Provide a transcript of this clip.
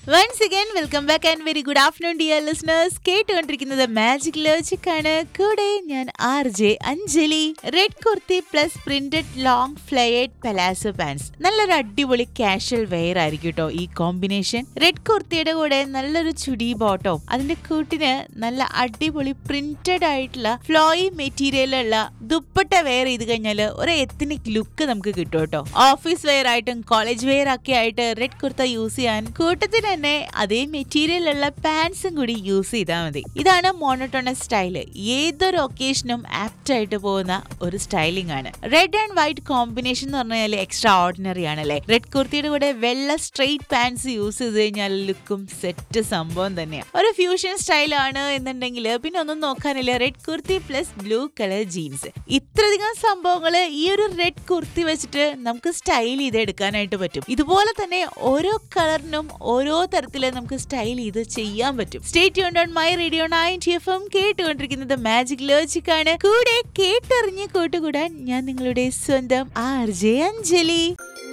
once again welcome back and very good afternoon dear listeners കേട്ടുകൊണ്ടിരിക്കുന്നത് magic logic ആണ് കൂടെ ഞാൻ R J Anjali red kurti plus printed long flared palazzo pants നല്ലൊരു അടിപൊളി casual wear ആയിരിക്കും കേട്ടോ ഈ കോമ്പിനേഷൻ റെഡ് കുർത്തിയുടെ കൂടെ നല്ലൊരു ചുടി ബോട്ടോ അതിന്റെ കൂട്ടിന് നല്ല അടിപൊളി പ്രിന്റഡ് ആയിട്ടുള്ള ഫ്ലോയി മെറ്റീരിയലുള്ള ദുപ്പട്ട വെയർ ചെയ്ത് കഴിഞ്ഞാൽ ഒരു എത്തനിക് ലുക്ക് നമുക്ക് കിട്ടും കേട്ടോ ഓഫീസ് വെയർ ആയിട്ടും കോളേജ് വെയർ ഒക്കെ ആയിട്ട് റെഡ് കുർത്ത യൂസ് ചെയ്യാൻ കൂട്ടത്തിൽ തന്നെ അതേ മെറ്റീരിയൽ ഉള്ള പാൻസും കൂടി യൂസ് ചെയ്താൽ മതി ഇതാണ് മോണോട്ടോണസ് സ്റ്റൈല് ഏതൊരു ഒക്കേഷനും ആപ്റ്റ് ആയിട്ട് പോകുന്ന ഒരു സ്റ്റൈലിംഗ് ആണ് റെഡ് ആൻഡ് വൈറ്റ് കോമ്പിനേഷൻ എന്ന് പറഞ്ഞാൽ എക്സ്ട്രാ ഓർഡിനറി ആണല്ലേ റെഡ് കുർത്തിയുടെ കൂടെ വെള്ള സ്ട്രെയിറ്റ് പാൻസ് യൂസ് ചെയ്ത് കഴിഞ്ഞാൽ ലുക്കും സെറ്റ് സംഭവം തന്നെയാണ് ഒരു ഫ്യൂഷൻ സ്റ്റൈലാണ് എന്നുണ്ടെങ്കിൽ പിന്നെ ഒന്നും നോക്കാനില്ല red kurti plus blue colour jeans ഇത്രയധികം സംഭവങ്ങൾ ഈ ഒരു റെഡ് കുർത്തി വെച്ചിട്ട് നമുക്ക് സ്റ്റൈൽ ചെയ്ത് എടുക്കാനായിട്ട് പറ്റും ഇതുപോലെ തന്നെ ഓരോ കളറിനും ഓരോ തരത്തില് നമുക്ക് സ്റ്റൈൽ ചെയ്ത് ചെയ്യാൻ പറ്റും സ്റ്റേറ്റ് ഓൺ my radio nine F M കേട്ടുകൊണ്ടിരിക്കുന്നത് മാജിക് ലോജിക് ആണ് കൂടെ കേട്ടറിഞ്ഞ് കൂട്ടുകൂടാൻ ഞാൻ നിങ്ങളുടെ സ്വന്തം ആർ ജെ അഞ്ജലി